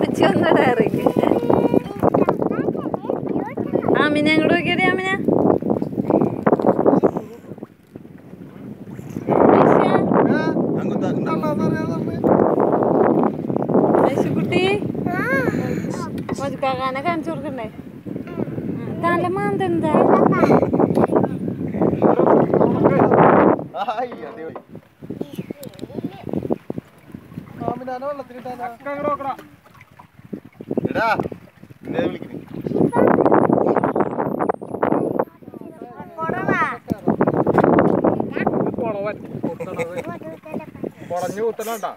അമ്മച്ചി ഒന്നട ഇറങ്ങി ആമിനെ അങ്ങോട്ട് നോക്കിയടി ആമിന കുട്ടി മധുക്കാക്കാനെ കാണിച്ചു കൊടുക്കണ്ടേ തല മാന്തെന്താ എടാ നിന്നെ വിളിക്കുന്നു കുടഞ്ഞു കുത്തണട്ടാ